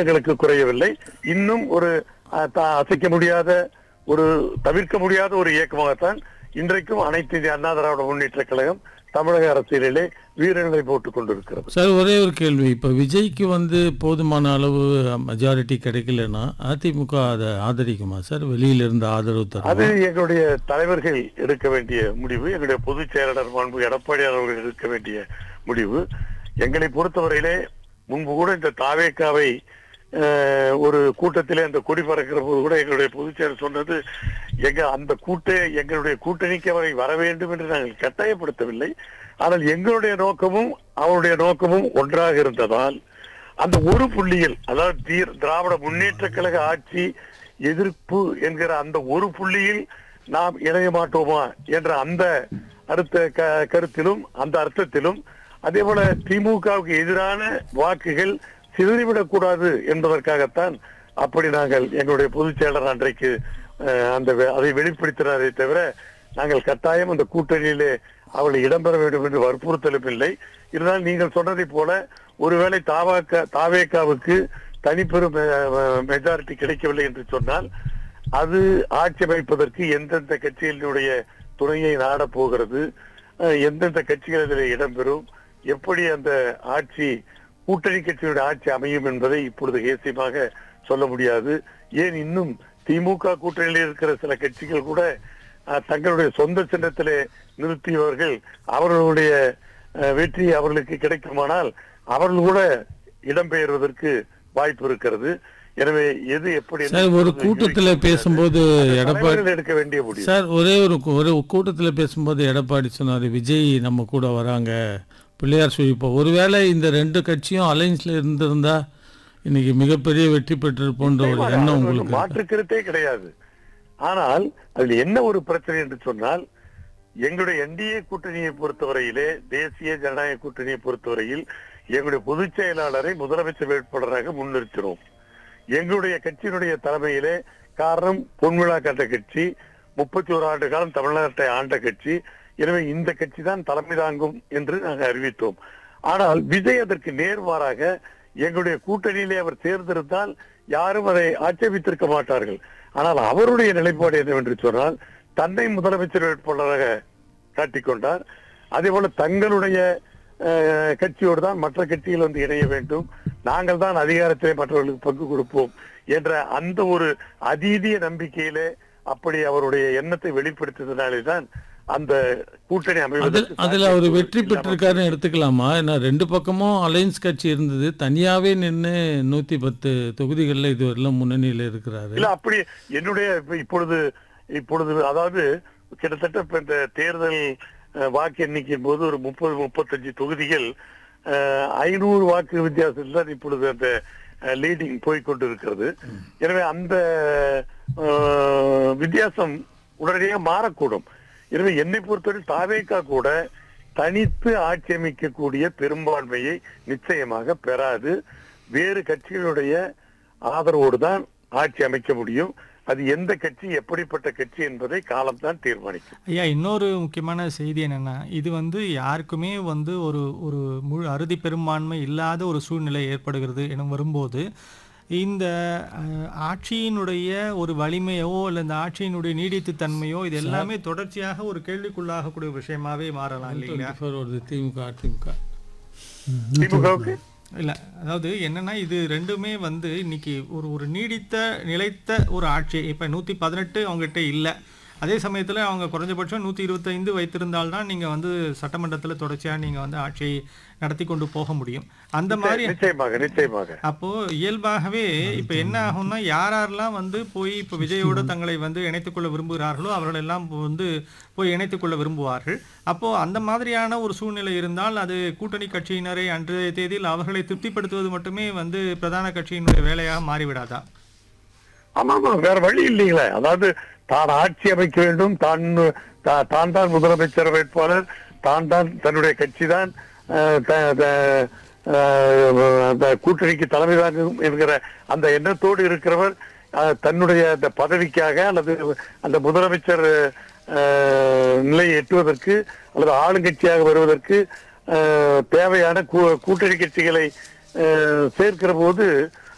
எங்களுக்கு குறையவில்லை இன்னும் ஒரு அஹ், த- அசைக்க முடியாத ஒரு தவிர்க்க முடியாத ஒரு இயக்கமாகத்தான் இன்றைக்கும் அனைத்து இந்திய அண்ணா திராவிட முன்னேற்ற கழகம் தமிழக அரசியலிலே வீரநிலை போட்டுக் கொண்டிருக்கிறது சார் ஒரே ஒரு கேள்வி இப்போ விஜய்க்கு வந்து போதுமான அளவு மெஜாரிட்டி கிடைக்கலன்னா அதிமுக அதை ஆதரிக்குமா சார் வெளியில இருந்து ஆதரவு அது தரும் எங்களுடைய தலைவர்கள் எடுக்க வேண்டிய முடிவு எங்களுடைய பொதுச் செயலாளர் மாண்பு எடப்பாடியார் அவர்கள் எடுக்க வேண்டிய முடிவு எங்களை பொறுத்தவரையிலே முன்பு கூட இந்த தாவேக்காவை அஹ், ஒரு கூட்டத்திலே அந்த கொடி பறக்கிற போது கூட எங்களுடைய பொதுச் செயலர் சொன்னது எங்க அந்த கூட்ட எங்களுடைய கூட்டணிக்கு அவரை வர வேண்டும் என்று நாங்கள் கட்டாயப்படுத்தவில்லை ஆனால் எங்களுடைய நோக்கமும் அவருடைய நோக்கமும் ஒன்றாக இருந்ததால் அந்த ஒரு புள்ளியில் அதாவது தீர் திராவிட முன்னேற்ற கழக ஆட்சி எதிர்ப்பு என்கிற அந்த ஒரு புள்ளியில் நாம் இணைய மாட்டோமா என்ற அந்த அடுத்த க- கருத்திலும் அந்த அர்த்தத்திலும் அதே போல திமுகவுக்கு எதிரான வாக்குகள் சிதறிவிடக் கூடாது என்பதற்காகத்தான் அப்படி நாங்கள் எங்களுடைய பொதுச் செயலர் அன்றைக்கு அஹ், அந்த வெ- அதை வெளிப்படுத்தினாரே தவிர நாங்கள் கட்டாயம் அந்த கூட்டணியிலே அவளை இடம்பெற வேண்டும் என்று வற்புறுத்தலும் இல்லை இருந்தாலும் நீங்கள் சொன்னதை போல ஒருவேளை தாவாக்க தாவேக்காவுக்கு தனிப்பெரும் மெஜாரிட்டி கிடைக்கவில்லை என்று சொன்னால் அது ஆட்சி அமைப்பதற்கு எந்தெந்த கட்சிகளினுடைய துணையை நாடப் போகிறது அஹ், எந்தெந்த கட்சிகள் இதில் இடம்பெறும் எப்படி அந்த ஆட்சி கூட்டணி கட்சியுடைய ஆட்சி அமையும் என்பதை இப்பொழுது ஏசியமாக சொல்ல முடியாது ஏன் இன்னும் திமுக கூட்டணியில் இருக்கிற சில கட்சிகள் கூட அஹ், தங்களுடைய சொந்த சின்னத்திலே நிறுத்தியவர்கள் அவர்களுடைய அஹ், வெற்றி அவர்களுக்கு கிடைக்குமானால் அவர்கள் கூட இடம்பெயர்வதற்கு வாய்ப்பு இருக்கிறது எனவே எது எப்படி சார் ஒரு கூட்டத்தில் பேசும்போது எடப்பாடி தலைவர்கள் எடுக்க வேண்டிய முடிவு சார் ஒரே ஒரு கூ- ஒரு கூட்டத்தில் பேசும்போது எடப்பாடி சொன்னார் விஜய் நம்ம கூட வராங்க பிள்ளையார் சொல்லி இப்போ ஒருவேளை இந்த ரெண்டு கட்சியும் அலைன்ஸ்ல இருந்திருந்தா இன்னைக்கு மிகப்பெரிய வெற்றி பெற்றிருப்போன்ற ஒரு நிச்சயமாக, எண்ணம் அது உங்களுக்கு ஒண்ணும் மாற்று கருத்தே கிடையாது ஆனால் அதுல என்ன ஒரு பிரச்சனை என்று சொன்னால் எங்களுடைய என்டிஏ கூட்டணியை பொறுத்தவரையிலே தேசிய ஜனநாயக கூட்டணியை பொறுத்தவரையில் எங்களுடைய பொதுச் செயலாளரை முதலமைச்சர் வேட்பாளராக முன்னிறுத்தினோம் எங்களுடைய கட்சியினுடைய தலைமையிலே காரணம் பொன்விழா கட்ட கட்சி முப்பத்தி ஒரு ஆண்டு காலம் தமிழ்நாட்டை ஆண்ட கட்சி எனவே இந்த கட்சி தான் தலைமை தாங்கும் என்று நாங்கள் அறிவித்தோம் ஆனால் விஜய் அதற்கு நேர்மாறாக எங்களுடைய கூட்டணியிலே அவர் தேர்ந்தெடுத்தால் யாரும் அதை ஆட்சேபித்திருக்க மாட்டார்கள் ஆனால் அவருடைய நிலைப்பாடு என்னவென்று சொன்னால் தன்னை முதலமைச்சர் வேட்பாளராக காட்டிக்கொண்டார் அதே போல தங்களுடைய அஹ், கட்சியோடு தான் மற்ற கட்சிகள் வந்து இணைய வேண்டும் நாங்கள் தான் அதிகாரத்தை மற்றவர்களுக்கு பங்கு கொடுப்போம் என்ற அந்த ஒரு அதீதிய நம்பிக்கையிலே அப்படி அவருடைய எண்ணத்தை வெளிப்படுத்தியதனாலே தான் அந்த கூட்டணி அதில் அமைவதற்கு அதில் அவர் சாத்தியக்கூறு வெற்றி இல்லாமல் பெற்றிருக்காருன்னு எடுத்துக்கலாமா ஏன்னா ரெண்டு பக்கமும் அலைன்ஸ் கட்சி இருந்தது தனியாவே நின்று நூற்றி பத்து தொகுதிகளில் இதுவரையிலும் முன்னணியில் இருக்கிறாரு இல்ல அப்படி என்னுடைய இப்ப இப்பொழுது இப்பொழுது அதாவது கிட்டத்தட்ட இப்ப இந்த தேர்தல் அஹ், வாக்கு எண்ணிக்கையின் போது ஒரு முப்பது முப்பத்தஞ்சு தொகுதிகள் ஐநூறு வாக்கு வித்தியாசத்தில் தான் இப்பொழுது அந்த லீடிங் போய்கொண்டு இருக்கிறது எனவே அந்த அஹ், வித்தியாசம் உடனடியாக மாறக்கூடும் எனவே என்னை பொறுத்தவரை தாவேக்கா கூட தனித்து ஆட்சி அமைக்கக்கூடிய பெரும்பான்மையை நிச்சயமாக பெறாது வேறு கட்சிகளுடைய ஆதரவோடு தான் ஆட்சி அமைக்க முடியும் அது எந்த கட்சி எப்படிப்பட்ட கட்சி என்பதை காலம்தான் தீர்மானிக்கும் ஐயா இன்னொரு முக்கியமான செய்தி என்னன்னா இது வந்து யாருக்குமே வந்து ஒரு ஒரு முழு அறுதி பெரும்பான்மை இல்லாத ஒரு சூழ்நிலை ஏற்படுகிறது என வரும்போது இந்த அஹ், ஆட்சியினுடைய ஒரு வலிமையோ இல்லை இந்த ஆட்சியினுடைய நீடித்து தன்மையோ இது எல்லாமே தொடர்ச்சியாக ஒரு கேள்விக்குள்ளாகக்கூடிய விஷயமாவே மாறலாம் இல்லைங்களா வருது திமுக அதிமுக திமுகவுக்கு இல்லை அதாவது என்னன்னா இது ரெண்டுமே வந்து இன்னைக்கு ஒரு ஒரு நீடித்த நிலைத்த ஒரு ஆட்சி இப்போ நூற்றி பதினெட்டு அவங்ககிட்ட இல்லை அதே சமயத்தில் அவங்க குறைஞ்சபட்சம் நூற்றி இருபத்தைந்து வைத்திருந்தால்தான் நீங்கள் வந்து சட்டமன்றத்தில் தொடர்ச்சியாக நீங்கள் வந்து ஆட்சியை நடத்தி கொண்டு போக முடியும் அந்த மாதிரி நிச்சயமாக நிச்சயமாக அப்போ இயல்பாகவே இப்ப என்ன ஆகும்னா யார் யாரெல்லாம் வந்து போய் இப்ப விஜயோடு தங்களை வந்து இணைத்துக்கொள்ள விரும்புகிறார்களோ அவர்கள் எல்லாம் வந்து போய் இணைத்துக்கொள்ள விரும்புவார்கள் அப்போ அந்த மாதிரியான ஒரு சூழ்நிலை இருந்தால் அது கூட்டணி கட்சியினரை அன்றைய தேதியில் அவர்களை திருப்திப்படுத்துவது மட்டுமே வந்து பிரதான கட்சியினுடைய வேலையாக மாறிவிடாதா ஆமா ஆமா வேற வழி இல்லைங்களே அதாவது தான் ஆட்சி அமைக்க வேண்டும் தான் தா- தான் தான் முதலமைச்சர் வேட்பாளர் தான் தான் தன்னுடைய கட்சி தான் அந்த கூட்டணிக்கு தலைமை தாங்கும் என்கிற அந்த எண்ணத்தோடு இருக்கிறவர் அஹ், தன்னுடைய அந்த பதவிக்காக அல்லது அந்த முதலமைச்சர் அஹ், நிலையை எட்டுவதற்கு அல்லது ஆளுங்கட்சியாக வருவதற்கு அஹ், தேவையான கூ- கூட்டணி கட்சிகளை அஹ், சேர்க்கிற போது